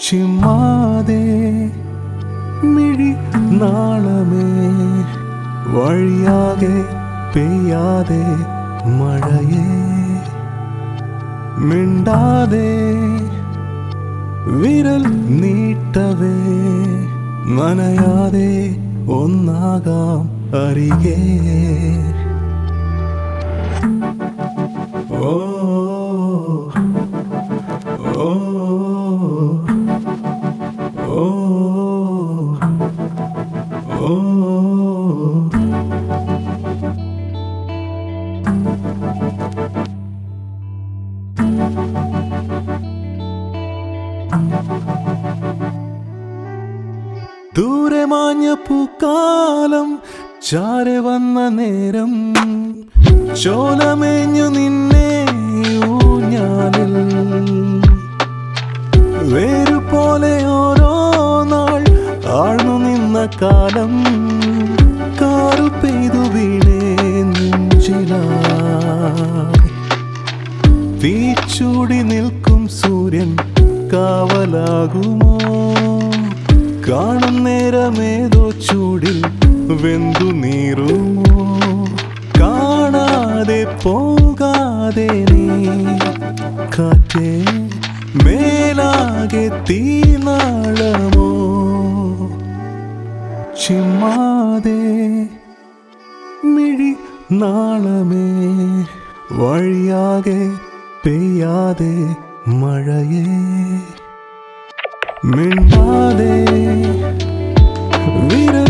ചിമ്മാതെ മിഴി നാളമേ വഴിയാകെ പെയ്യാതെ മഴയേ മിണ്ടാതെ വിരൽ നീട്ടവേ നനയാതെ ഒന്നാകാം അരികെ ഓ ഓ ഓ ഓ ദൂരെ മാഞ്ഞ പൂക്കാലം ചാരെ വന്ന നേരം ചോലമേഞ്ഞു നിന്നെ ഊഞ്ഞാലിൽ വേരുപോലെ ഓരോ നാൾ ആഴ്ന്നു നിന്ന കാലം കാറു പെയ്തു വീണേ നെഞ്ചിലായി തീച്ചൂടി നിൽക്കും സൂര്യൻ കാവലാകുമോ കാണും നേരമേതോ ചൂടിൽ വെന്തു നീറുമോ കാണാതെ പോകാതെ നീ കാറ്റേ മേലാകെ തീനാളമോ ചിമ്മാതെ മിഴി നാളമേ വഴിയാകെ പെയ്യാതെ മഴയേ മിണ്ടാതെ വിരൽ